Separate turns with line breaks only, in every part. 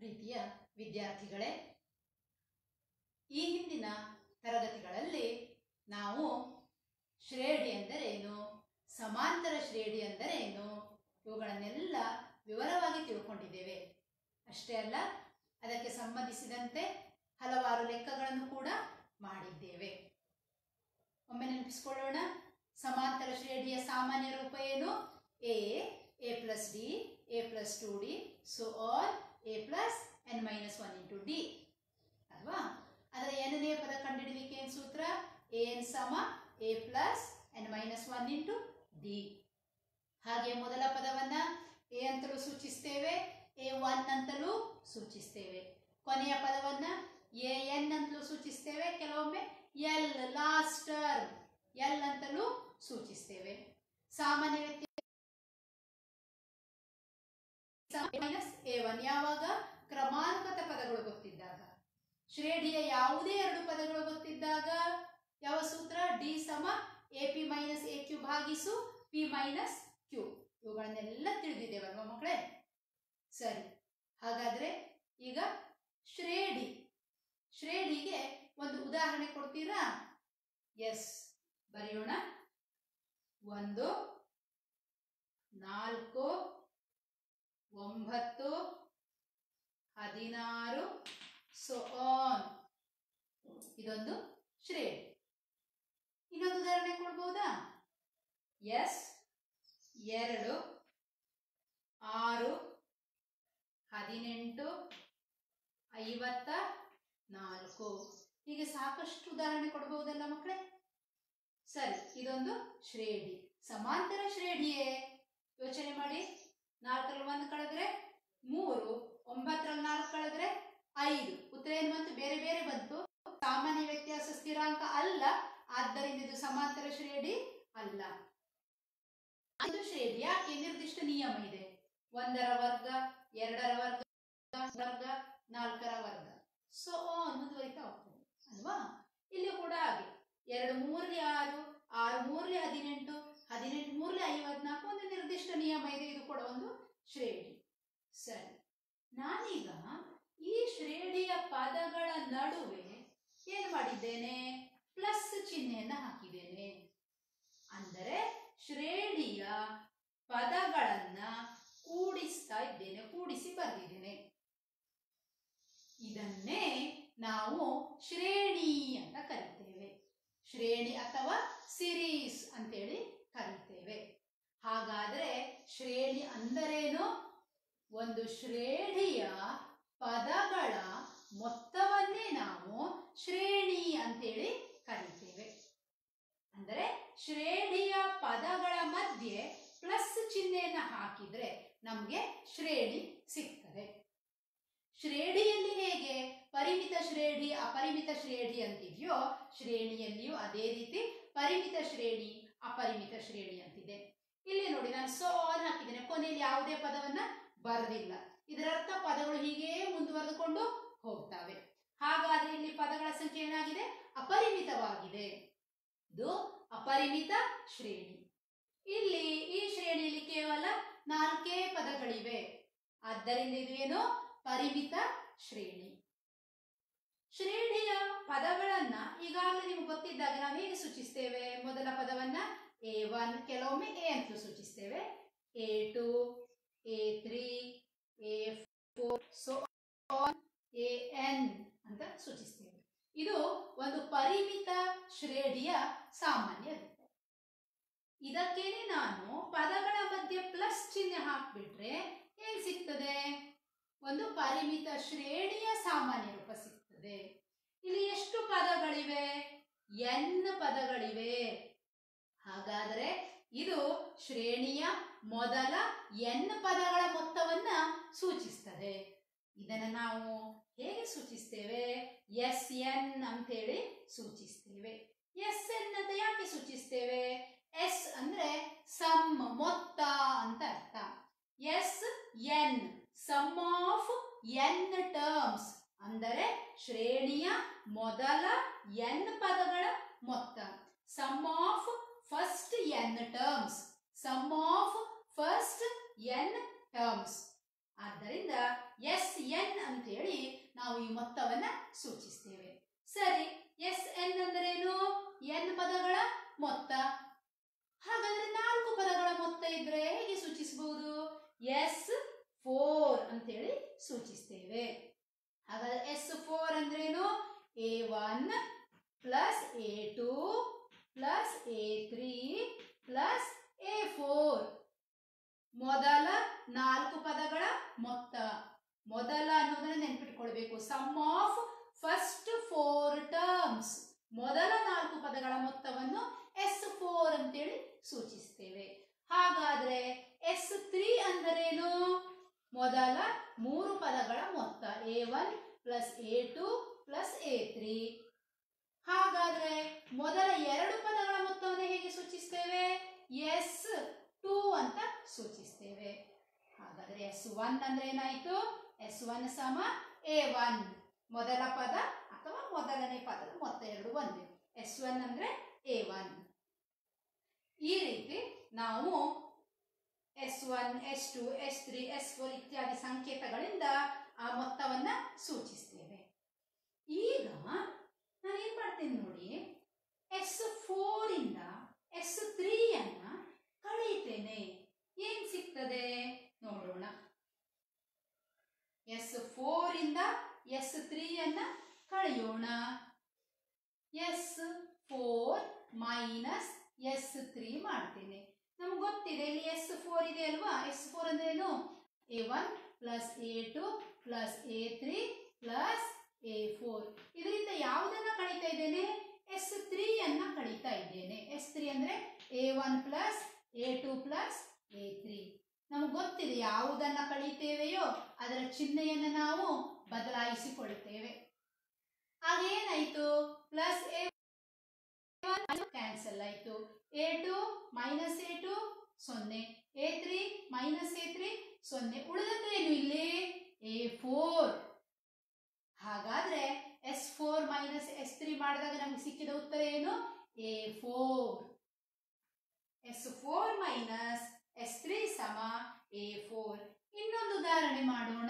ಪ್ರೀತಿಯ ವಿದ್ಯಾರ್ಥಿಗಳೇ ಈ ಹಿಂದಿನ ತರಗತಿಗಳಲ್ಲಿ ನಾವು ಶ್ರೇಣಿ ಎಂದರೇನು ಸಮಾಂತರ ಶ್ರೇಣಿ ಎಂದರೇನು ಇವುಗಳನ್ನೆಲ್ಲ ವಿವರವಾಗಿ ತಿಳ್ಕೊಂಡಿದ್ದೇವೆ ಅಷ್ಟೇ ಅಲ್ಲ ಅದಕ್ಕೆ ಸಂಬಂಧಿಸಿದಂತೆ ಹಲವಾರು ಲೆಕ್ಕಗಳನ್ನು ಕೂಡ ಮಾಡಿದ್ದೇವೆ ಒಮ್ಮೆ ನೆನಪಿಸಿಕೊಳ್ಳೋಣ ಸಮಾಂತರ ಶ್ರೇಣಿಯ ಸಾಮಾನ್ಯ ರೂಪ ಏನು A A plus D A plus two D so all A plus N minus one into D ಅಲ್ವಾ ಅದರ ಎನ್ನೇ ಪದ ಕಂಡುಹಿಡಲಿಕ್ಕೆ ಏನು ಸೂತ್ರ ಎ ಎನ್ ಸಮ A plus N minus one into D ಹಾಗೆ ಮೊದಲ ಪದವನ್ನ ಎ ಅಂತಲೂ ಸೂಚಿಸ್ತೇವೆ ಎ ಒನ್ ಅಂತಲೂ ಸೂಚಿಸ್ತೇವೆ ಕೊನೆಯ ಪದವನ್ನ ಎ ಎನ್ ಅಂತಲೂ ಸೂಚಿಸ್ತೇವೆ ಕೆಲವೊಮ್ಮೆ ಎಲ್ ಲಾಸ್ಟ್ ಟರ್ಮ್ ಎಲ್ ಅಂತಲೂ ಸೂಚಿಸ್ತೇವೆ ಸಾಮಾನ್ಯ ವ್ಯಕ್ತಿ ಮೈನಸ್ ಎ ಒನ್ ಯಾವಾಗ ಕ್ರಮಾನುಗತ ಪದಗಳು ಗೊತ್ತಿದ್ದಾಗ ಶ್ರೇಣಿಯ ಯಾವುದೇ ಎರಡು ಪದಗಳು ಗೊತ್ತಿದ್ದಾಗ ಯಾವ ಸೂತ್ರ ಡಿ ಸಮ A P minus A Q ಭಾಗಿಸು ಪಿ ಮೈನಸ್ ಕ್ಯೂ ಇವುಗಳನ್ನೆಲ್ಲ ತಿಳಿದಿದ್ದೇವಲ್ವಾ ಮಕ್ಕಳೇ ಸರಿ ಹಾಗಾದ್ರೆ ಈಗ ಶ್ರೇಣಿ ಶ್ರೇಣಿಗೆ ಒಂದು ಉದಾಹರಣೆ ಕೊಡ್ತೀರಾ ಎಸ್ ಬರೆಯೋಣ ಒಂದು ನಾಲ್ಕು ಒಂಬತ್ತು ಹದಿನಾರು ಸೊ ಆನ್ ಇದೊಂದು ಶ್ರೇಣಿ ಇನ್ನೊಂದು ಉದಾಹರಣೆ ಕೊಡ್ಬೋದಾ ಎಸ್ ಎರಡು ಆರು ಹದಿನೆಂಟು ಐವತ್ತ ನಾಲ್ಕು ಹೀಗೆ ಸಾಕಷ್ಟು ಉದಾಹರಣೆ ಕೊಡಬಹುದಲ್ಲ ಮಕ್ಕಳೇ ಸರಿ ಇದೊಂದು ಶ್ರೇಣಿ ಸಮಾಂತರ ಶ್ರೇಣಿಯೇ ಯೋಚನೆ ಮಾಡಿ ನಾಲ್ಕರಲ್ಲಿ ಒಂದು ಕಳೆದ್ರೆ ಮೂರು ಒಂಬತ್ತರಲ್ಲಿ ನಾಲ್ಕು ಕಳೆದ್ರೆ ಐದು ಉತ್ತರ ಏನು ಬಂತು ಬೇರೆ ಬೇರೆ ಬಂತು ಸಾಮಾನ್ಯ ವ್ಯತ್ಯಾಸ ಸ್ಥಿರಾಂಕ ಅಲ್ಲ ಆದ್ದರಿಂದ ಇದು ಸಮಾಂತರ ಶ್ರೇಣಿ ಅಲ್ಲ ಇದು ಶ್ರೇಣಿ ಯಾಕೆ ನಿರ್ದಿಷ್ಟ ನಿಯಮ ಇದೆ ಒಂದರ ವರ್ಗ ಎರಡರ ವರ್ಗ ವರ್ಗ ನಾಲ್ಕರ ವರ್ಗ ಸೊ ಮುಂದುವರಿತಾ ಹೋಗ್ತದೆ ಅಲ್ವಾ ಇಲ್ಲಿ ಕೂಡ ಹಾಗೆ ಎರಡು ಮೂರಲಿ ಆರು ಆರು ಮೂರಲಿ ಹದಿನೆಂಟು ಹದಿನೆಂಟು ಮೂರಲಿ ಐವತ್ನಾಲ್ಕು ಒಂದು ನಿರ್ದಿಷ್ಟ ನಿಯಮ ಇದೆ ಇದು ಕೂಡ ಒಂದು ಶ್ರೇಣಿ ಸರಿ ನಾನೀಗ ಈ ಶ್ರೇಣಿಯ ಪದಗಳ ನಡುವೆ ಏನು ಮಾಡಿದ್ದೇನೆ ಪ್ಲಸ್ ಚಿಹ್ನೆಯನ್ನು ಹಾಕಿದ್ದೇನೆ ಅಂದರೆ ಶ್ರೇಣಿಯ ಪದಗಳನ್ನ ಕೂಡಿಸ್ತಾ ಇದ್ದೇನೆ ಕೂಡಿಸಿ ಬರೆದಿದ್ದೇನೆ ಇದನ್ನೇ ನಾವು ಶ್ರೇಣಿ ಅಂತ ಕರಿತೇವೆ ಶ್ರೇಣಿ ಅಥವಾ ಸಿರೀಸ್ ಅಂತೇಳಿ ಕರಿತೇವೆ ಹಾಗಾದ್ರೆ ಶ್ರೇಣಿ ಅಂದರೇನು ಒಂದು ಶ್ರೇಣಿಯ ಪದಗಳ ಮೊತ್ತವನ್ನೇ ನಾವು ಶ್ರೇಣಿ ಅಂತೇಳಿ ಕರಿತೇವೆ ಅಂದರೆ ಶ್ರೇಣಿಯ ಪದಗಳ ಮಧ್ಯೆ ಪ್ಲಸ್ ಚಿಹ್ನೆಯನ್ನು ಹಾಕಿದ್ರೆ ನಮಗೆ ಶ್ರೇಣಿ ಸಿಗ್ತದೆ ಶ್ರೇಣಿಯಲ್ಲಿ ಹೇಗೆ ಪರಿಮಿತ ಶ್ರೇಣಿ ಅಪರಿಮಿತ ಶ್ರೇಣಿ ಅಂತಿದೆಯೋ ಶ್ರೇಣಿಯಲ್ಲಿಯೂ ಅದೇ ರೀತಿ ಪರಿಮಿತ ಶ್ರೇಣಿ ಅಪರಿಮಿತ ಶ್ರೇಣಿ ಅಂತಿದೆ ಇಲ್ಲಿ ನೋಡಿ ನಾನು ಸೋ ಆನ್ ಹಾಕಿದ್ದೇನೆ ಕೊನೆಯಲ್ಲಿ ಯಾವುದೇ ಪದವನ್ನ ಬರೆದಿಲ್ಲ ಇದರರ್ಥ ಪದಗಳು ಹೀಗೆ ಮುಂದುವರೆದುಕೊಂಡು ಹೋಗ್ತವೆ ಹಾಗಾದ್ರೆ ಇಲ್ಲಿ ಪದಗಳ ಸಂಖ್ಯೆ ಏನಾಗಿದೆ ಅಪರಿಮಿತವಾಗಿದೆ ಇದು ಅಪರಿಮಿತ ಶ್ರೇಣಿ ಇಲ್ಲಿ ಈ ಶ್ರೇಣಿಯಲ್ಲಿ ಕೇವಲ ನಾಲ್ಕೇ ಪದಗಳಿವೆ ಆದ್ದರಿಂದ ಇದು ಏನು ಪರಿಮಿತ ಶ್ರೇಣಿ ಶ್ರೇಣಿಯ ಪದಗಳನ್ನ ಈಗಾಗಲೇ ನಿಮ್ಗೆ ಗೊತ್ತಿದ್ದಾಗ ನಾವು ಹೇಗೆ ಸೂಚಿಸ್ತೇವೆ ಮೊದಲ ಪದವನ್ನ ಎ ಒನ್ ಕೆಲವೊಮ್ಮೆ ಎ ಅಂತಲೂ ಸೂಚಿಸ್ತೇವೆ A two A three A four so A N ಅಂತ ಸೂಚಿಸ್ತೇವೆ ಇದು ಒಂದು ಪರಿಮಿತ ಶ್ರೇಣಿಯ ಸಾಮಾನ್ಯ ರೂಪ ಇದಕ್ಕೇನೆ ನಾನು ಪದಗಳ ಮಧ್ಯೆ ಪ್ಲಸ್ ಚಿಹ್ನೆ ಹಾಕ್ಬಿಟ್ರೆ ಏನ್ ಸಿಗ್ತದೆ ಒಂದು ಪರಿಮಿತ ಶ್ರೇಣಿಯ ಸಾಮಾನ್ಯ ರೂಪ ಸಿಗ್ತದೆ ಇಲ್ಲಿ ಎಷ್ಟು ಪದಗಳಿವೆ ಎನ್ ಪದಗಳಿವೆ ಹಾಗಾದರೆ ಇದು ಶ್ರೇಣಿಯ ಮೊದಲ ಎನ್ ಪದಗಳ ಮೊತ್ತವನ್ನ ಸೂಚಿಸ್ತದೆ ಇದನ್ನು ನಾವು ಹೇಗೆ ಸೂಚಿಸ್ತೇವೆ ಎಸ್ ಎನ್ ಅಂತೇಳಿ ಸೂಚಿಸ್ತೇವೆ ಎಸ್ ಎನ್ ಅಂತ ಯಾಕೆ ಸೂಚಿಸ್ತೇವೆ ಎಸ್ ಅಂದ್ರೆ ಸಮ್ ಮೊತ್ತ ಅಂತ ಅರ್ಥ S N sum of N terms ಅಂದರೆ ಶ್ರೇಣಿಯ ಮೊದಲ ಎನ್ ಪದಗಳ ಮೊತ್ತ sum of first N terms sum of first N terms ಆದ್ದರಿಂದ ಎಸ್ ಎನ್ ಅಂತೇಳಿ ನಾವು ಈ ಮೊತ್ತವನ್ನ ಸೂಚಿಸ್ತೇವೆ ಸರಿ ಎಸ್ ಎನ್ ಅಂದರೇನು ಎನ್ ಪದಗಳ ಮೊತ್ತ ಹಾಗಾದ್ರೆ ನಾಲ್ಕು ಪದಗಳ ಮೊತ್ತ ಇದ್ರೆ ಹೇಗೆ ಸೂಚಿಸಬಹುದು ಎಸ್ ಫೋರ್ ಅಂತೇಳಿ ಸೂಚಿಸ್ತೇವೆ ಹಾಗಾದ್ರೆ ಎಸ್ ಫೋರ್ ಅಂದ್ರೇನು A one plus A two plus A three plus A four ಮೊದಲ ನಾಲ್ಕು ಪದಗಳ ಮೊತ್ತ ಮೊದಲ ಅನ್ನೋದನ್ನ ನೆನ್ಪಿಟ್ಕೊಳ್ಬೇಕು sum of first four terms ಮೊದಲ ನಾಲ್ಕು ಪದಗಳ ಮೊತ್ತವನ್ನು ಎಸ್ ಫೋರ್ ಅಂತೇಳಿ ಸೂಚಿಸ್ತೇವೆ ಹಾಗಾದ್ರೆ ಎಸ್ ತ್ರೀ ಅಂದರೇನು ಮೊದಲ ಮೂರು ಪದಗಳ ಮೊತ್ತ A one plus A two plus A three ಹಾಗಾದ್ರೆ ಮೊದಲ ಎರಡು ಪದಗಳ ಮೊತ್ತವನ್ನು ಹೇಗೆ ಸೂಚಿಸ್ತೇವೆ ಎಸ್ ಟೂ ಅಂತ ಸೂಚಿಸ್ತೇವೆ ಹಾಗಾದ್ರೆ ಎಸ್ ಒನ್ ಅಂದ್ರೆ ಏನಾಯ್ತು ಎಸ್ ಒನ್ ಸಮ ಎ ಒನ್ ಮೊದಲ ಪದ ಅಥವಾ ಮೊದಲನೇ ಪದದ ಮೊತ್ತ ಎರಡು ಒಂದೇ ಎಸ್ ಒನ್ ಅಂದ್ರೆ ಎ ಒನ್ ಈ ರೀತಿ ನಾವು S one S two S three S four ಇತ್ಯಾದಿ ಸಂಕೇತಗಳಿಂದ ಆ ಮೊತ್ತವನ್ನ ಸೂಚಿಸ್ತೇವೆ ಈಗ ನಾನು ಏನ್ ಮಾಡ್ತೇನೆ ನೋಡಿ ಎಸ್ ಫೋರ್ ಇಂದ ಎಸ್ ತ್ರೀಯನ್ನ ಕಳೀತೇನೆ ಏನ್ ಸಿಗ್ತದೆ ನೋಡೋಣ ಎಸ್ ಫೋರ್ ಇಂದ ಎಸ್ ತ್ರೀಯನ್ನ ಕಳೆಯೋಣ S four minus S three ಮಾಡ್ತೇನೆ ನಮ್ಗೆ ಗೊತ್ತಿದೆ ಇಲ್ಲಿ ಎಸ್ ಫೋರ್ ಇದೆ ಅಲ್ವಾ ಎಸ್ ಫೋರ್ ಅಂದ್ರೆ ಏನು A one plus A two plus A three plus A four ಇದರಿಂದ ಯಾವುದನ್ನ ಕಳೀತಾ ಇದ್ದೇನೆ ಎಸ್ ತ್ರೀ ಅನ್ನ ಕಳೀತಾ ಇದ್ದೇನೆ ಎಸ್ ತ್ರೀ ಅಂದ್ರೆ A one plus A two plus A three ನಮಗೆ ಗೊತ್ತಿದೆ ಯಾವುದನ್ನ ಕಳೀತೇವೆಯೋ ಅದರ ಚಿಹ್ನೆಯನ್ನು ನಾವು ಬದಲಾಯಿಸಿಕೊಳ್ಳುತ್ತೇವೆ ಆಗೇನಾಯ್ತು ಪ್ಲಸ್ ಎ ಕ್ಯಾನ್ಸಲ್ ಆಯ್ತು A two minus A two ಸೊನ್ನೆ A three minus A three ಸೊನ್ನೆ ಉಳಿದದ್ದೇನು ಇಲ್ಲಿ ಎ ಫೋರ್ ಹಾಗಾದ್ರೆ S four minus S three ಮಾಡಿದಾಗ ನಮಗೆ ಸಿಕ್ಕಿದ ಉತ್ತರ ಏನು A four S four minus S three ಸಮ ಎ ಫೋರ್ ಇನ್ನೊಂದು ಉದಾಹರಣೆ ಮಾಡೋಣ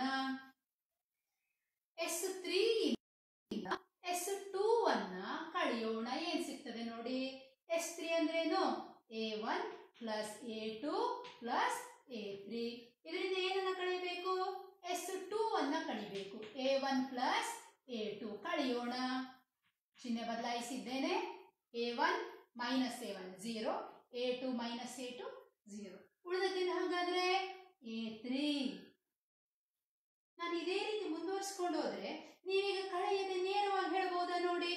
ಎಸ್ ತ್ರೀ ಎಸ್ ಟೂ ಅನ್ನ ಕಳೆಯೋಣ ಏನ್ ಸಿಗ್ತದೆ ನೋಡಿ ಎಸ್ ತ್ರೀ ಅಂದ್ರೇನು A one plus A two plus A three ಇದರಿಂದ ಏನನ್ನ ಕಳಿಬೇಕು ಎಸ್ ಟೂ ಅನ್ನ ಕಳಿಬೇಕು A one plus A two ಕಳೆಯೋಣ ಚಿಹ್ನೆ ಬದಲಾಯಿಸಿದ್ದೇನೆ A one minus A one zero A two minus A two zero ಉಳಿದದ್ದೇನು ಹಾಗಾದ್ರೆ ಎ ತ್ರೀ ನಾನು ಇದೇ ರೀತಿ ಮುಂದುವರಿಸ್ಕೊಂಡು ಹೋದ್ರೆ ನೀವೀಗ ಕಳೆಯದೆ ನೇರವಾಗಿ ಹೇಳ್ಬೋದಾ ನೋಡಿ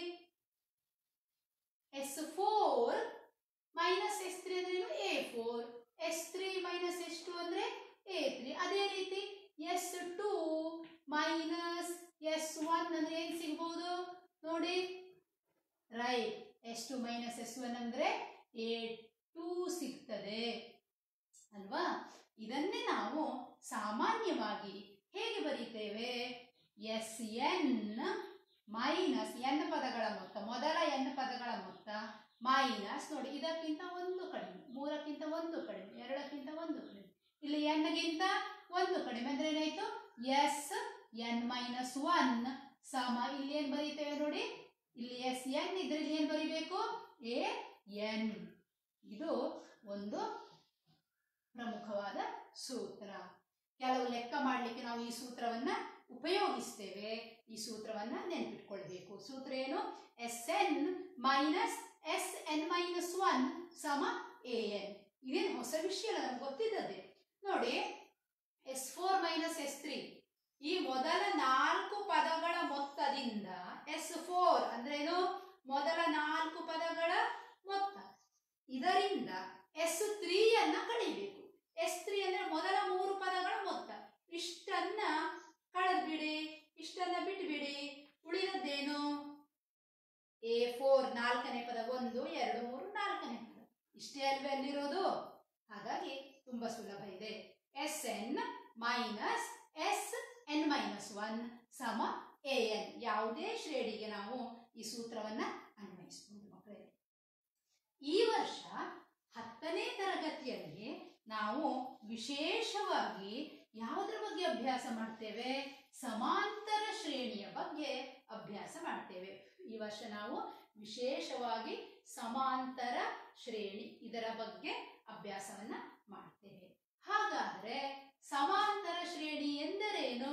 S four minus S three ಅಂದ್ರೆ A four S three minus S two ಅಂದ್ರೆ ಎ ತ್ರೀ ಅದೇ ರೀತಿ S two minus S one ಅಂದ್ರೆ ಏನ್ ಸಿಗ್ಬೋದು ನೋಡಿ right S two minus S one ಅಂದ್ರೆ ಎ ಟೂ ಸಿಗ್ತದೆ ಅಲ್ವಾ ಇದನ್ನೇ ನಾವು ಸಾಮಾನ್ಯವಾಗಿ ಹೇಗೆ ಬರೀತೇವೆ ಎಸ್ ಎನ್ ಮೈನಸ್ ಎನ್ ಪದಗಳ ಮೊತ್ತ ಮೊದಲ ಎನ್ ಪದಗಳ ಮೊತ್ತ ಮೈನಸ್ ನೋಡಿ ಇದಕ್ಕಿಂತ ಒಂದು ಕಡಿಮೆ ಮೂರಕ್ಕಿಂತ ಒಂದು ಕಡಿಮೆ ಎರಡಕ್ಕಿಂತ ಒಂದು ಕಡಿಮೆ ಇಲ್ಲಿ ಎನ್ಗಿಂತ ಒಂದು ಕಡಿಮೆ ಅಂದ್ರೆ ಏನಾಯ್ತು ಎಸ್ ಎನ್ ಮೈನಸ್ ಒನ್ ಸಮ ಇಲ್ಲಿ ಏನ್ ಬರೀತೇವೆ ನೋಡಿ ಇಲ್ಲಿ ಎಸ್ ಎನ್ ಇದ್ರೆ ಇಲ್ಲಿ ಏನ್ ಬರಿಬೇಕು ಎ ಎನ್ ಇದು ಒಂದು ಪ್ರಮುಖವಾದ ಸೂತ್ರ ಕೆಲವು ಲೆಕ್ಕ ಮಾಡಲಿಕ್ಕೆ ನಾವು ಈ ಸೂತ್ರವನ್ನ ಉಪಯೋಗಿಸ್ತೇವೆ ಈ ಸೂತ್ರವನ್ನ ನೆನ್ಪಿಟ್ಕೊಳ್ಬೇಕು ಸೂತ್ರ ಏನು S N minus S N minus one ಸಮ ಎ ಎನ್ ಇದೇನು ಹೊಸ ವಿಷಯ ಅಲ್ಲ ನಮ್ಗೆ ಗೊತ್ತಿದ್ದದೆ ನೋಡಿ S four minus S three ಈ ಮೊದಲ ನಾಲ್ಕು ಪದಗಳ ಮೊತ್ತದಿಂದ ಎಸ್ ಫೋರ್ ಅಂದ್ರೇನು ಮೊದಲ ನಾಲ್ಕು ಪದಗಳ ಮೊತ್ತ ಇದರಿಂದ ಎಸ್ ತ್ರೀಯನ್ನ ಕಳಿಬೇಕು ಎಸ್ ತ್ರೀ ಅಂದ್ರೆ ಮೊದಲ ಮೂರು ಪದಗಳ ಮೊತ್ತ ಇಷ್ಟನ್ನ ಕಳೆದ್ಬಿಡಿ ಇಷ್ಟನ್ನ ಬಿಟ್ಬಿಡಿ ಉಳಿದದ್ದೇನು ಎ ಫೋರ್ ನಾಲ್ಕನೇ ಪದ ಒಂದು ಎರಡು ಮೂರು ನಾಲ್ಕನೇ ಪದ ಇಷ್ಟೇ ಅಲ್ವೇ ಅಲ್ಲಿರೋದು ಹಾಗಾಗಿ ತುಂಬಾ ಸುಲಭ ಇದೆ S N minus S N minus one ಸಮ ಎ ಎನ್ ಯಾವುದೇ ಶ್ರೇಣಿಗೆ ನಾವು ಈ ಸೂತ್ರವನ್ನ ಅನ್ವಯಿಸಬಹುದು ಮಕ್ಕಳೇ ಈ ವರ್ಷ ಹತ್ತನೇ ತರಗತಿಯಲ್ಲಿ ನಾವು ವಿಶೇಷವಾಗಿ ಯಾವುದ್ರ ಬಗ್ಗೆ ಅಭ್ಯಾಸ ಮಾಡ್ತೇವೆ ಸಮಾಂತರ ಶ್ರೇಣಿಯ ಬಗ್ಗೆ ಅಭ್ಯಾಸ ಮಾಡ್ತೇವೆ ಈ ವರ್ಷ ನಾವು ವಿಶೇಷವಾಗಿ ಸಮಾಂತರ ಶ್ರೇಣಿ ಇದರ ಬಗ್ಗೆ ಅಭ್ಯಾಸವನ್ನ ಮಾಡ್ತೇವೆ ಹಾಗಾದ್ರೆ ಸಮಾಂತರ ಶ್ರೇಣಿ ಎಂದರೇನು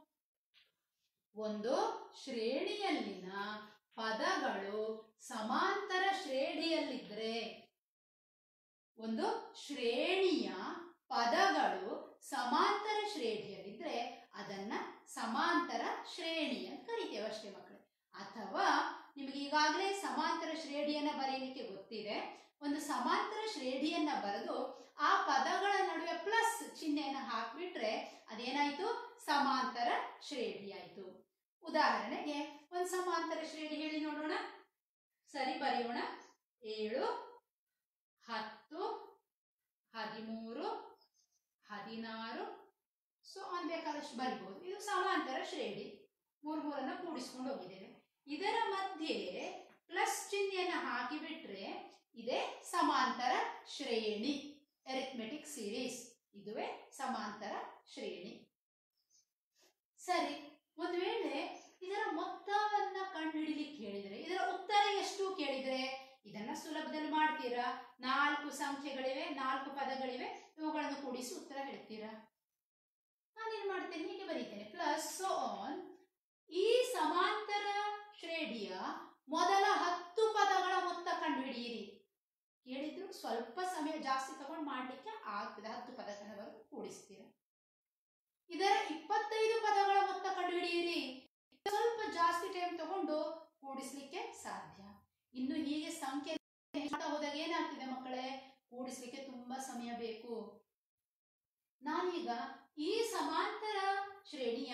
ಒಂದು ಶ್ರೇಣಿಯಲ್ಲಿನ ಪದಗಳು ಸಮಾಂತರ ಶ್ರೇಣಿಯಲ್ಲಿದ್ರೆ ಒಂದು ಶ್ರೇಣಿಯ ಪದಗಳು ಸಮಾಂತರ ಶ್ರೇಣಿಯಲ್ಲಿದ್ರೆ ಅದನ್ನ ಸಮಾಂತರ ಶ್ರೇಣಿ ಅಂತ ಕರಿತೇವೆ ಅಷ್ಟೇ ಮಕ್ಕಳೇ ಅಥವಾ ನಿಮಗೆ ಈಗಾಗಲೇ ಸಮಾಂತರ ಶ್ರೇಣಿಯನ್ನ ಬರೆಯಲಿಕ್ಕೆ ಗೊತ್ತಿದೆ ಒಂದು ಸಮಾಂತರ ಶ್ರೇಣಿಯನ್ನ ಬರೆದು ಆ ಪದಗಳ ನಡುವೆ ಪ್ಲಸ್ ಚಿಹ್ನೆಯನ್ನು ಹಾಕ್ಬಿಟ್ರೆ ಅದೇನಾಯ್ತು ಸಮಾಂತರ ಶ್ರೇಣಿ ಆಯ್ತು ಉದಾಹರಣೆಗೆ ಒಂದು ಸಮಾಂತರ ಶ್ರೇಣಿ ಹೇಳಿ ನೋಡೋಣ ಸರಿ ಬರೆಯೋಣ ಏಳು ಹತ್ತು ಹದಿಮೂರು ಹದಿನಾರು ಸೊ ಆನ್ ಬೇಕಾದಷ್ಟು ಬರಿಬಹುದು ಇದು ಸಮಾಂತರ ಶ್ರೇಣಿ ಮೂರು ಮೂರನ್ನ ಕೂಡಿಸ್ಕೊಂಡು ಹೋಗಿದ್ದೇವೆ ಇದರ ಮಧ್ಯೆ ಪ್ಲಸ್ ಚಿಹ್ನೆಯನ್ನ ಹಾಕಿಬಿಟ್ರೆ ಇದೇ ಸಮಾಂತರ ಶ್ರೇಣಿ ಎರಿಥ್ಮೆಟಿಕ್ ಸೀರೀಸ್ ಇದುವೇ ಸಮಾಂತರ ಶ್ರೇಣಿ ಸರಿ ಒಂದು ವೇಳೆ ಇದರ ಮೊತ್ತವನ್ನ ಕಂಡುಹಿಡಿಲಿಕ್ಕೆ ಹೇಳಿದರೆ ಇದರ ಉತ್ತರ ಎಷ್ಟು ಕೇಳಿದರೆ ಇದನ್ನ ಸುಲಭದಲ್ಲಿ ಮಾಡ್ತೀರಾ ನಾಲ್ಕು ಸಂಖ್ಯೆಗಳಿವೆ ನಾಲ್ಕು ಪದಗಳಿವೆ ಇವುಗಳನ್ನು ಕೂಡಿಸಿ ಉತ್ತರ ಹೇಳ್ತೀರಾ ನಾನೇನ್ ಮಾಡ್ತೇನೆ ಹೀಗೆ ಬರೀತೇನೆ ಪ್ಲಸ್ ಆನ್ ಈ ಸಮಾಂತರ ಶ್ರೇಣಿಯ ಮೊದಲ ಹತ್ತು ಪದಗಳ ಮೊತ್ತ ಕಂಡುಹಿಡಿಯಿರಿ ಕೇಳಿದ್ರು ಸ್ವಲ್ಪ ಸಮಯ ಜಾಸ್ತಿ ತಗೊಂಡು ಮಾಡ್ಲಿಕ್ಕೆ ಆಗ್ತದೆ ಹತ್ತು ಪದಗಳವರೆಗೂ ಕೂಡಿಸ್ತೀರ ಇದರ ಇಪ್ಪತ್ತೈದು ಪದಗಳ ಮೊತ್ತ ಕಂಡುಹಿಡಿಯಿರಿ ಸ್ವಲ್ಪ ಜಾಸ್ತಿ ಟೈಮ್ ತಗೊಂಡು ಕೂಡಿಸ್ಲಿಕ್ಕೆ ಸಾಧ್ಯ ಇನ್ನು ಹೀಗೆ ಸಂಖ್ಯೆ ಹೆಚ್ಚಾಗ್ತಾ ಹೋದಾಗ ಏನಾಗ್ತಿದೆ ಮಕ್ಕಳೇ ಕೂಡಿಸ್ಲಿಕ್ಕೆ ತುಂಬಾ ಸಮಯ ಬೇಕು ನಾನೀಗ ಈ ಸಮಾಂತರ ಶ್ರೇಣಿಯ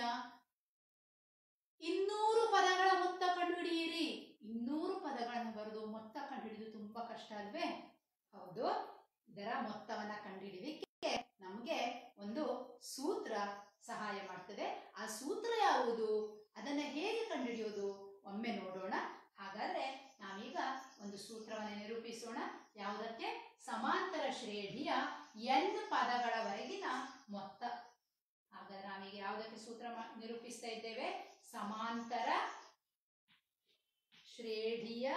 ಇನ್ನೂರು ಪದಗಳ ಮೊತ್ತ ಕಂಡುಹಿಡಿಯಿರಿ ಇನ್ನೂರು ಪದಗಳನ್ನು ಬರೆದು ಮೊತ್ತ ಕಂಡುಹಿಡಿದು ತುಂಬಾ ಕಷ್ಟ ಅಲ್ವೇ ಹೌದು ಇದರ ಮೊತ್ತವನ್ನ ಕಂಡುಹಿಡಿಲಿಕ್ಕೆ ನಮಗೆ ಒಂದು ಸೂತ್ರ ಸಹಾಯ ಮಾಡ್ತದೆ ಆ ಸೂತ್ರ ಯಾವುದು ಅದನ್ನ ಹೇಗೆ ಕಂಡುಹಿಡಿಯೋದು ಒಮ್ಮೆ ನೋಡೋಣ ಹಾಗಾದ್ರೆ ನಾವೀಗ ಒಂದು ಸೂತ್ರವನ್ನು ನಿರೂಪಿಸೋಣ ಯಾವುದಕ್ಕೆ ಸಮಾಂತರ ಶ್ರೇಣಿಯ ಎನ್ ಪದಗಳವರೆಗಿನ ಮೊತ್ತ ಹಾಗಾದ್ರೆ ನಾವೀಗ ಯಾವುದಕ್ಕೆ ಸೂತ್ರ ಮಾ- ನಿರೂಪಿಸ್ತಾ ಇದ್ದೇವೆ ಸಮಾಂತರ ಶ್ರೇಣಿಯ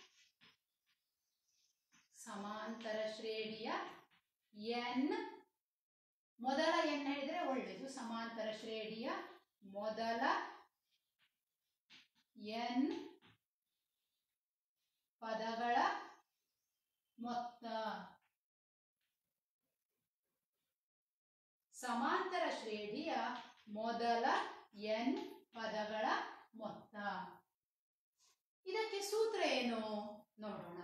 ಸಮಾಂತರ ಶ್ರೇಣಿಯ ಎನ್ ಮೊದಲ ಎನ್ ಹೇಳಿದ್ರೆ ಒಳ್ಳೆಯದು ಸಮಾಂತರ ಶ್ರೇಣಿಯ ಮೊದಲ ಎನ್ ಪದಗಳ ಮೊತ್ತ ಸಮಾಂತರ ಶ್ರೇಣಿಯ ಮೊದಲ ಎನ್ ಪದಗಳ ಮೊತ್ತ ಇದಕ್ಕೆ ಸೂತ್ರ ಏನು ನೋಡೋಣ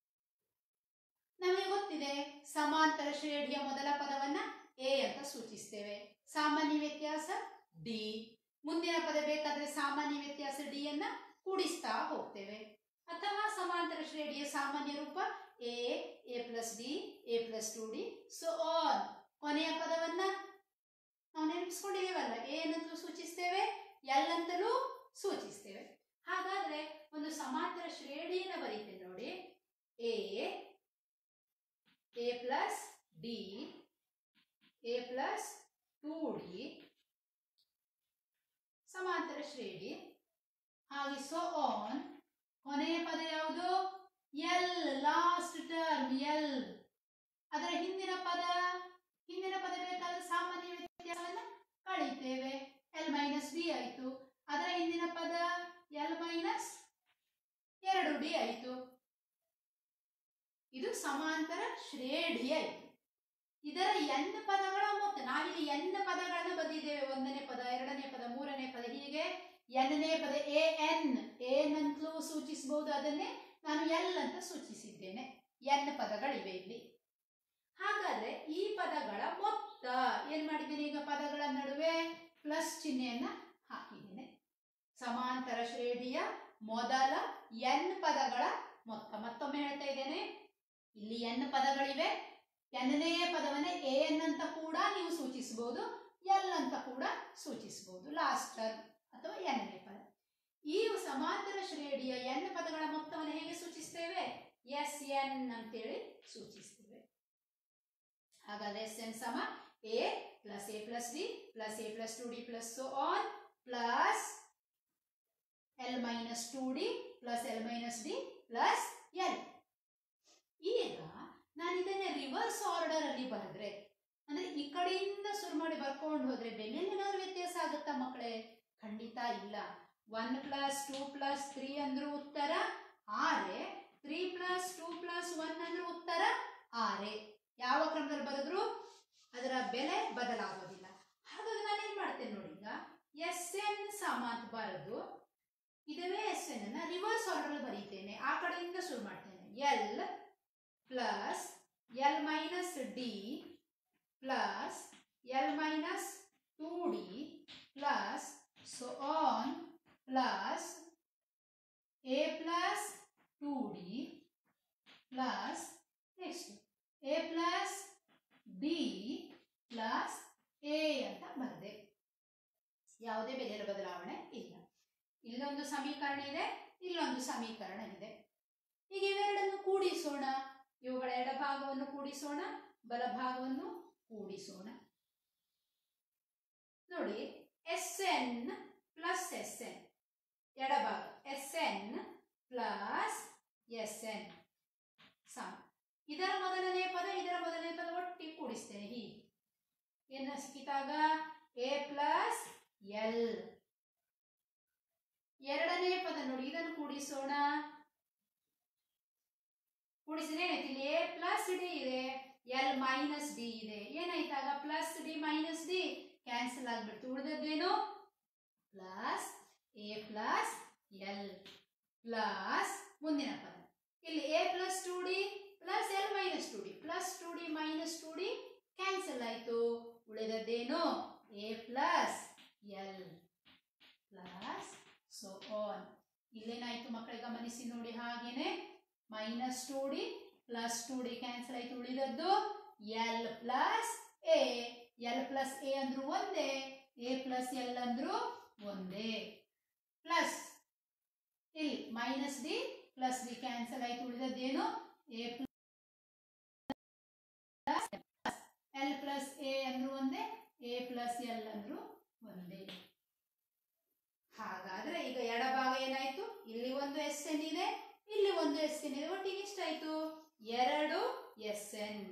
ನಮಗೆ ಗೊತ್ತಿದೆ ಸಮಾಂತರ ಶ್ರೇಣಿಯ ಮೊದಲ ಪದವನ್ನ ಎ ಅಂತ ಸೂಚಿಸ್ತೇವೆ ಸಾಮಾನ್ಯ ವ್ಯತ್ಯಾಸ ಡಿ ಮುಂದಿನ ಪದ ಬೇಕಾದ್ರೆ ಸಾಮಾನ್ಯ ವ್ಯತ್ಯಾಸ ಡಿ ಅನ್ನ ಕೂಡಿಸ್ತಾ ಹೋಗ್ತೇವೆ ಅಥವಾ ಸಮಾಂತರ ಶ್ರೇಣಿಯ ಸಾಮಾನ್ಯ ರೂಪ A A plus D A plus two D so on ಕೊನೆಯ ಪದವನ್ನ ನಾವು ನೆನಪಿಸ್ಕೊಂಡಿದ್ದೇವಲ್ಲ ಎ ಅನ್ನಂತಲೂ ಸೂಚಿಸ್ತೇವೆ ಎಲ್ ಅಂತಲೂ ಸೂಚಿಸ್ತೇವೆ ಹಾಗಾದ್ರೆ ಒಂದು ಸಮಾಂತರ ಶ್ರೇಣಿಯನ್ನು ಬರೀತೇನೆ ನೋಡಿ A A plus D A plus two D ಸಮಾಂತರ ಶ್ರೇಣಿ ಹಾಗೆ ಸೊ ಆನ್ ಕೊನೆಯ ಪದ ಯಾವುದು ಎಲ್ ಲಾಸ್ಟ್ ಟರ್ಮ್ ಎಲ್ ಅದರ ಹಿಂದಿನ ಪದ ಹಿಂದಿನ ಪದ ಬೇಕಾದ್ರೆ ಸಾಮಾನ್ಯ ವ್ಯತ್ಯಾಸವನ್ನ ಕಳೀತೇವೆ ಎಲ್ ಮೈನಸ್ ಡಿ ಆಯಿತು ಅದರ ಹಿಂದಿನ ಪದ ಎಲ್ ಮೈನಸ್ ಎರಡು ಡಿ ಆಯಿತು ಇದು ಸಮಾಂತರ ಶ್ರೇಣಿ ಆಯಿತು ಇದರ ಎನ್ ಪದಗಳ ಮೊತ್ತ ನಾವಿಲ್ಲಿ ಎನ್ ಪದಗಳನ್ನು ಬಂದಿದ್ದೇವೆ ಒಂದನೇ ಪದ ಎರಡನೇ ಪದ ಮೂರನೇ ಪದ ಹೀಗೆ ಎನ್ನೇ ಪದ ಎ ಎನ್ ಎನ್ ಅಂತಲೂ ಸೂಚಿಸಬಹುದು ಅದನ್ನೇ ನಾನು ಎಲ್ ಅಂತ ಸೂಚಿಸಿದ್ದೇನೆ ಎನ್ ಪದಗಳಿವೆ ಇಲ್ಲಿ ಹಾಗಾದ್ರೆ ಈ ಪದಗಳ ಮೊತ್ತ ಏನ್ ಮಾಡಿದ್ದೇನೆ ಈಗ ಪದಗಳ ನಡುವೆ ಪ್ಲಸ್ ಚಿಹ್ನೆಯನ್ನ ಹಾಕಿದ್ದೇನೆ ಸಮಾಂತರ ಶ್ರೇಣಿಯ ಮೊದಲ ಎನ್ ಪದಗಳ ಮೊತ್ತ ಮತ್ತೊಮ್ಮೆ ಹೇಳ್ತಾ ಇದ್ದೇನೆ ಇಲ್ಲಿ ಎನ್ ಪದಗಳಿವೆ ಎನ್ನೇ ಪದವನ್ನೇ ಎ ಎನ್ ಅಂತ ಕೂಡ ನೀವು ಸೂಚಿಸಬಹುದು ಎಲ್ ಅಂತ ಕೂಡ ಸೂಚಿಸಬಹುದು ಲಾಸ್ಟ್ ಅಥವಾ ಎನ್ನೇ ಪದ ಈ ಸಮಾಂತರ ಶ್ರೇಣಿಯ ಎನ್ ಪದಗಳ ಮೊತ್ತವನ್ನು ಹೇಗೆ ಸೂಚಿಸ್ತೇವೆ ಎಸ್ ಎನ್ ಅಂತೇಳಿ ಸೂಚಿಸ್ತೇವೆ ಹಾಗಾದ್ರೆ ಎಸ್ ಎನ್ ಸಮ A plus A plus D plus A plus two D plus so on plus L minus two D plus L minus D plus L ಈಗ ನಾನು ಇದನ್ನೇ ರಿವರ್ಸ್ ಆರ್ಡರ್ ಅಲ್ಲಿ ಬರೆದ್ರೆ ಅಂದ್ರೆ ಈ ಕಡೆಯಿಂದ ಶುರು ಮಾಡಿ ಬರ್ಕೊಂಡು ಹೋದ್ರೆ ಬೆಲೆಯಲ್ಲಿ ಏನಾದ್ರು ವ್ಯತ್ಯಾಸ ಆಗುತ್ತಾ ಮಕ್ಕಳೇ ಖಂಡಿತ ಇಲ್ಲ one plus two plus three ಅಂದ್ರೂ ಉತ್ತರ ಆರೆ three plus two plus one ಅಂದ್ರೂ ಉತ್ತರ ಆರೆ ಯಾವ ಕ್ರಮದಲ್ಲಿ ಬರೆದ್ರು ಅದರ ಬೆಲೆ ಬದಲಾಗೋದಿಲ್ಲ ಹಾಗಾಗಿ ನಾನೇನ್ ಮಾಡ್ತೇನೆ ನೋಡಿ ಈಗ ಎಸ್ ಎನ್ ಸಮ ಅಂತ ಬರೆದು ಇದವೇ ಎಸ್ ಎನ್ ಅನ್ನ ರಿವರ್ಸ್ ಆರ್ಡರ್ ಬರೀತೇನೆ ಆ ಕಡೆಯಿಂದ ಶುರು ಮಾಡ್ತೇನೆ L plus L minus D plus L minus two D plus so on plus A plus two D plus next A plus B plus A ಅಂತ ಬರೆದೆ ಯಾವುದೇ ಬೆಲೆಯ ಬದಲಾವಣೆ ಇಲ್ಲ ಇಲ್ಲೊಂದು ಸಮೀಕರಣ ಇದೆ ಇಲ್ಲೊಂದು ಸಮೀಕರಣ ಇದೆ ಈಗ ಇವೆರಡನ್ನು ಕೂಡಿಸೋಣ ಇವುಗಳ ಎಡಭಾಗವನ್ನು ಕೂಡಿಸೋಣ ಬಲಭಾಗವನ್ನು ಕೂಡಿಸೋಣ ನೋಡಿ S N plus S N ಎಡಭಾಗ S N plus S N ಸಮ ಇದರ ಮೊದಲನೇ ಪದ ಇದರ ಮೊದಲನೇ ಪದ ಒಟ್ಟಿಗೆ ಕೂಡಿಸ್ತೇನೆ ಹೀಗೆ ಏನು ಸಿಕ್ಕಿತಾಗ ಎ ಪ್ಲಸ್ ಎಲ್ ಎರಡನೇ ಪದ ನೋಡಿ ಇದನ್ನು ಕೂಡಿಸೋಣ ಕೂಡಿಸಿದ್ರೆ ಏನಾಯ್ತು ಇಲ್ಲಿ ಎ ಪ್ಲಸ್ ಡಿ ಇದೆ ಎಲ್ ಮೈನಸ್ ಡಿ ಇದೆ ಏನಾಯ್ತಾಗ plus D minus D cancel ಆಗ್ಬಿಡ್ತು ಉಳಿದದ್ದೇನು plus A plus L plus ಮುಂದಿನ ಪದ ಇಲ್ಲಿ A plus two D plus L minus two D plus two D minus two D cancel ಆಯ್ತು ಉಳಿದದ್ದೇನು A plus L plus so on ಇಲ್ಲೇನಾಯ್ತು ಮಕ್ಕಳಿಗೆ ಗಮನಿಸಿ ನೋಡಿ ಹಾಗೇನೆ minus two D plus two D cancel ಆಯ್ತು ಉಳಿದದ್ದು L plus A L plus A ಅಂದ್ರು ಒಂದೇ ಎ ಪ್ಲಸ್ ಎಲ್ ಅಂದ್ರು ಒಂದೇ ಪ್ಲಸ್ ಇಲ್ಲಿ minus D plus D cancel ಆಯ್ತು ಉಳಿದದ್ದೇನು A plus L plus A ಅಂದ್ರು ಒಂದೇ ಎ ಪ್ಲಸ್ ಎಲ್ ಅಂದ್ರು ಒಂದೇ ಹಾಗಾದ್ರೆ ಈಗ ಎಡಭಾಗ ಏನಾಯ್ತು ಇಲ್ಲಿ ಒಂದು ಎಸ್ ಎನ್ ಇದೆ ಇಲ್ಲಿ ಒಂದು ಎಸ್ ಎನ್ ಇದೆ ಒಟ್ಟಿಗೆ ಎಷ್ಟಾಯ್ತು ಎರಡು ಎಸ್ ಎನ್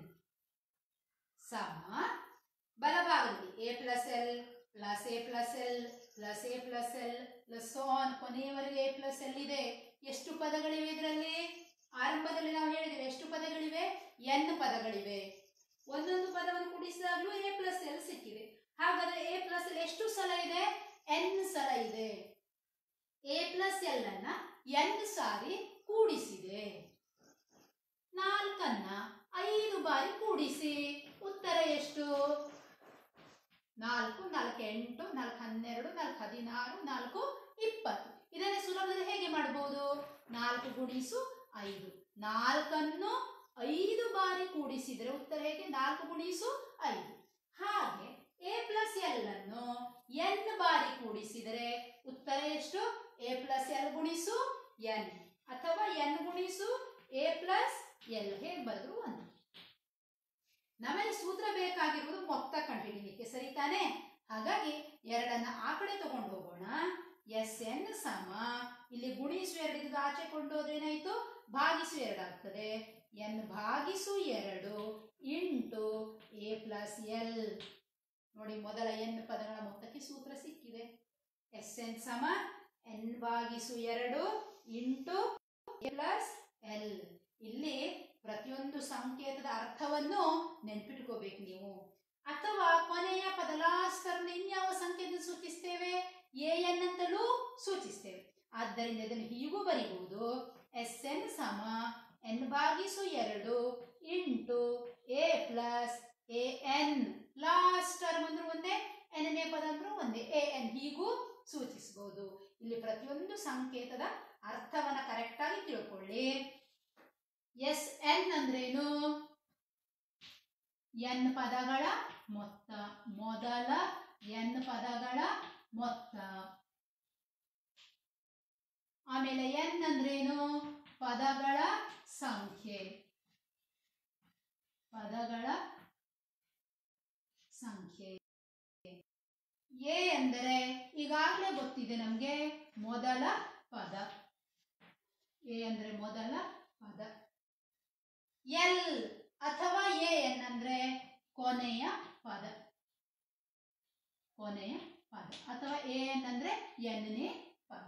ಸಮ ಬಲಭಾಗದಲ್ಲಿ A plus L plus A plus L plus A plus L plus on ಕೊನೆಯವರೆಗೆ ಎ ಪ್ಲಸ್ ಎಲ್ ಇದೆ ಎಷ್ಟು ಪದಗಳಿವೆ ಇದರಲ್ಲಿ ಆರಂಭದಲ್ಲಿ ನಾವು ಹೇಳಿದ್ದೇವೆ ಎಷ್ಟು ಪದಗಳಿವೆ ಎನ್ ಪದಗಳಿವೆ ಒಂದೊಂದು ಪದವನ್ನು ಕೂಡಿಸಿದಾಗಲೂ ಎ ಪ್ಲಸ್ ಎಲ್ ಸಿಕ್ಕಿದೆ ಹಾಗಾದ್ರೆ ಎ ಪ್ಲಸ್ ಎಲ್ ಎಷ್ಟು ಸಲ ಇದೆ ಎನ್ ಸಲ ಇದೆ ಎ ಪ್ಲಸ್ ಎಲ್ ಅನ್ನ ಎನ್ ಸಾರಿ ಕೂಡಿಸಿದೆ ನಾಲ್ಕನ್ನ ಐದು ಬಾರಿ ಕೂಡಿಸಿ ಉತ್ತರ ಎಷ್ಟು ನಾಲ್ಕು ನಾಲ್ಕು ಎಂಟು ನಾಲ್ಕು ಹನ್ನೆರಡು ನಾಲ್ಕು ಹದಿನಾರು ನಾಲ್ಕು ಇಪ್ಪತ್ತು ಇದನ್ನೇ ಸುಲಭದಲ್ಲಿ ಹೇಗೆ ಮಾಡಬಹುದು ನಾಲ್ಕು ಗುಣಿಸು ಐದು ನಾಲ್ಕನ್ನು ಐದು ಬಾರಿ ಕೂಡಿಸಿದರೆ ಉತ್ತರ ಹೇಗೆ ನಾಲ್ಕು ಗುಣಿಸು ಐದು ಹಾಗೆ ಎ ಪ್ಲಸ್ ಎಲ್ ಅನ್ನು ಎನ್ ಬಾರಿ ಕೂಡಿಸಿದರೆ ಉತ್ತರ ಎಷ್ಟು ಎ ಪ್ಲಸ್ ಎಲ್ ಗುಣಿಸು ಎನ್ ಅಥವಾ ಎನ್ ಗುಣಿಸು ಎ ಪ್ಲಸ್ ಎಲ್ ಹೇಗೆ ಬರೆದ್ರು ಒಂದು ನಮಗೆ ಸೂತ್ರ ಬೇಕಾಗಿರುವುದು ಮೊತ್ತ ಕಂಡುಹಿಡಿಯಲಿಕ್ಕೆ ಸರಿ ತಾನೇ ಹಾಗಾಗಿ ಎರಡನ್ನ ಆ ಕಡೆ ತಗೊಂಡು ಹೋಗೋಣ ಎಸ್ ಎನ್ ಸಮ ಇಲ್ಲಿ ಗುಣಿಸು ಎರಡು ಇದು ಆಚೆ ಕೊಂಡೋದ್ರೆ ಏನಾಯ್ತು ಭಾಗಿಸು ಎರಡು ಆಗ್ತದೆ ಎನ್ ಭಾಗಿಸು ಎರಡು ಇಂಟು ಎ ಪ್ಲಸ್ ಎಲ್ ನೋಡಿ ಮೊದಲ ಎನ್ ಪದಗಳ ಮೊತ್ತಕ್ಕೆ ಸೂತ್ರ ಸಿಕ್ಕಿದೆ ಎಸ್ ಎನ್ ಸಮ ಎನ್ ಭಾಗಿಸು ಎರಡು ಇಂಟು ಎ ಪ್ಲಸ್ ಎಲ್ ಇಲ್ಲಿ ಪ್ರತಿಯೊಂದು ಸಂಕೇತದ ಅರ್ಥವನ್ನು ನೆನ್ಪಿಟ್ಕೋಬೇಕು ನೀವು ಅಥವಾ ಕೊನೆಯ ಪದ ಲಾಸ್ಟ್ ಇನ್ಯಾವ ಸಂಕೇತ ಸೂಚಿಸ್ತೇವೆ ಎ ಎನ್ ಅಂತಲೂ ಸೂಚಿಸ್ತೇವೆ ಆದ್ದರಿಂದ ಇದನ್ನು ಹೀಗೂ ಬರೀಬಹುದು ಎಸ್ ಎನ್ ಸಮ ಎನ್ ಭಾಗಿಸು ಎರಡು into A plus A N last term ಅಂದ್ರೆ ಒಂದೇ ಎನ್ನೇ ಪದ ಅಂದ್ರೂ ಒಂದೇ ಎ ಎನ್ ಹೀಗೂ ಸೂಚಿಸಬಹುದು ಇಲ್ಲಿ ಪ್ರತಿಯೊಂದು ಸಂಕೇತದ ಅರ್ಥವನ್ನ ಕರೆಕ್ಟ್ ಆಗಿ ತಿಳ್ಕೊಳ್ಳಿ ಎಸ್ ಎನ್ ಅಂದ್ರೇನು ಎನ್ ಪದಗಳ ಮೊತ್ತ ಮೊದಲ ಎನ್ ಪದಗಳ ಮೊತ್ತ ಆಮೇಲೆ ಎನ್ ಅಂದ್ರೇನು ಪದಗಳ ಸಂಖ್ಯೆ ಪದಗಳ ಎ ಅಂದರೆ ಈಗಾಗಲೇ ಗೊತ್ತಿದೆ ನಮಗೆ ಮೊದಲ ಪದ ಎ ಅಂದರೆ ಮೊದಲ ಪದ ಎಲ್ ಅಥವಾ ಎ ಎನ್ ಅಂದ್ರೆ ಕೊನೆಯ ಪದ ಕೊನೆಯ ಪದ ಅಥವಾ ಎ ಎನ್ ಅಂದ್ರೆ ಎನ್ನೇ ಪದ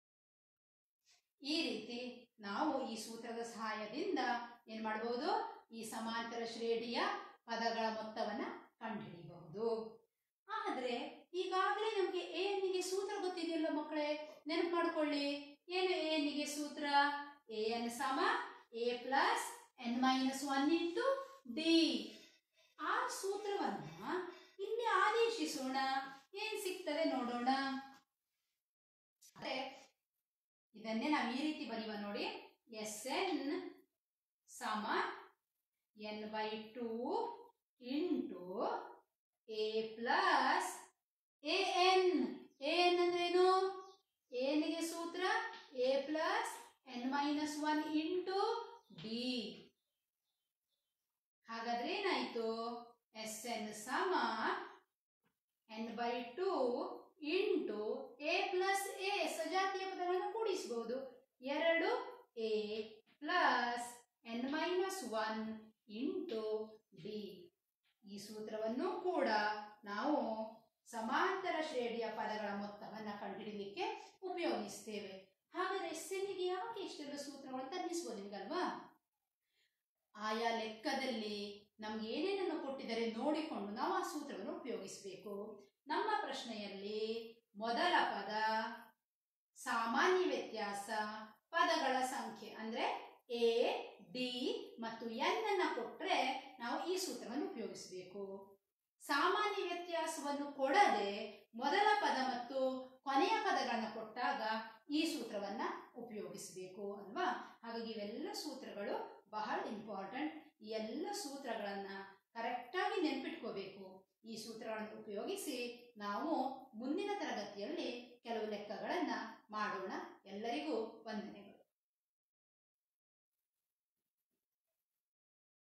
ಈ ರೀತಿ ನಾವು ಈ ಸೂತ್ರದ ಸಹಾಯದಿಂದ ಏನ್ ಮಾಡಬಹುದು ಈ ಸಮಾಂತರ ಶ್ರೇಣಿಯ ಪದಗಳ ಮೊತ್ತವನ್ನ ಕಂಡುಹಿಡಿಯಬಹುದು ಆದ್ರೆ ಈಗಾಗಲೇ ನಮಗೆ ಎ ಎನ್ನಿಗೆ ಸೂತ್ರ ಗೊತ್ತಿದೆಯಲ್ಲ ಮಕ್ಕಳೇ ನೆನಪು ಮಾಡ್ಕೊಳ್ಳಿ ಏನು ಎ ಎನ್ನಿಗೆ ಸೂತ್ರ ಎ ಎನ್ ಸಮ A plus N minus one into D ಆ ಸೂತ್ರವನ್ನ ಇಲ್ಲಿ ಆದೇಶಿಸೋಣ ಏನ್ ಸಿಗ್ತದೆ ನೋಡೋಣ ಅದೇ ಇದನ್ನೇ ನಾವು ಈ ರೀತಿ ಬರೆಯುವ ನೋಡಿ ಎಸ್ ಎನ್ ಸಮ N by two into A plus A N A N ಅಂದ್ರೇನು ಎನ್ಗೆ ಸೂತ್ರ A plus N minus one into D ಹಾಗಾದ್ರೆ ಏನಾಯ್ತು ಎಸ್ ಎನ್ ಸಮ N by two into A plus A ಸಜಾತಿಯ ಪದಗಳನ್ನು ಕೂಡಿಸಬಹುದು ಎರಡು A plus N minus one into D ಈ ಸೂತ್ರವನ್ನು ಕೂಡ ನಾವು ಸಮಾಂತರ ಶ್ರೇಣಿಯ ಪದಗಳ ಮೊತ್ತವನ್ನು ಕಂಡುಹಿಡಿಯಲಿಕ್ಕೆ ಉಪಯೋಗಿಸ್ತೇವೆ ಹಾಗಾದ್ರೆ ಎಸ್ ಎನ್ಗೆ ಯಾಕೆ ಇಷ್ಟೆಲ್ಲ ಸೂತ್ರಗಳು ಅಂತ ಅನ್ನಿಸ್ಬೋದು ನಿಮ್ಗಲ್ವಾ ಆಯಾ ಲೆಕ್ಕದಲ್ಲಿ ನಮ್ಗೆ ಏನೇನನ್ನು ಕೊಟ್ಟಿದ್ದಾರೆ ನೋಡಿಕೊಂಡು ನಾವು ಆ ಸೂತ್ರವನ್ನು ಉಪಯೋಗಿಸಬೇಕು ನಮ್ಮ ಪ್ರಶ್ನೆಯಲ್ಲಿ ಮೊದಲ ಪದ ಸಾಮಾನ್ಯ ವ್ಯತ್ಯಾಸ ಪದಗಳ ಸಂಖ್ಯೆ ಅಂದ್ರೆ ಎ ಡಿ ಮತ್ತು ಎನ್ ಅನ್ನ ಕೊಟ್ರೆ ನಾವು ಈ ಸೂತ್ರವನ್ನು ಉಪಯೋಗಿಸಬೇಕು ಸಾಮಾನ್ಯ ವ್ಯತ್ಯಾಸವನ್ನು ಕೊಡದೆ ಮೊದಲ ಪದ ಮತ್ತು ಕೊನೆಯ ಪದಗಳನ್ನು ಕೊಟ್ಟಾಗ ಈ ಸೂತ್ರವನ್ನ ಉಪಯೋಗಿಸಬೇಕು ಅಲ್ವಾ ಹಾಗಾಗಿ ಇವೆಲ್ಲ ಸೂತ್ರಗಳು ಬಹಳ ಇಂಪಾರ್ಟೆಂಟ್ ಈ ಎಲ್ಲ ಸೂತ್ರಗಳನ್ನ ಕರೆಕ್ಟಾಗಿ ನೆನ್ಪಿಟ್ಕೋಬೇಕು ಈ ಸೂತ್ರಗಳನ್ನು ಉಪಯೋಗಿಸಿ ನಾವು ಮುಂದಿನ ತರಗತಿಯಲ್ಲಿ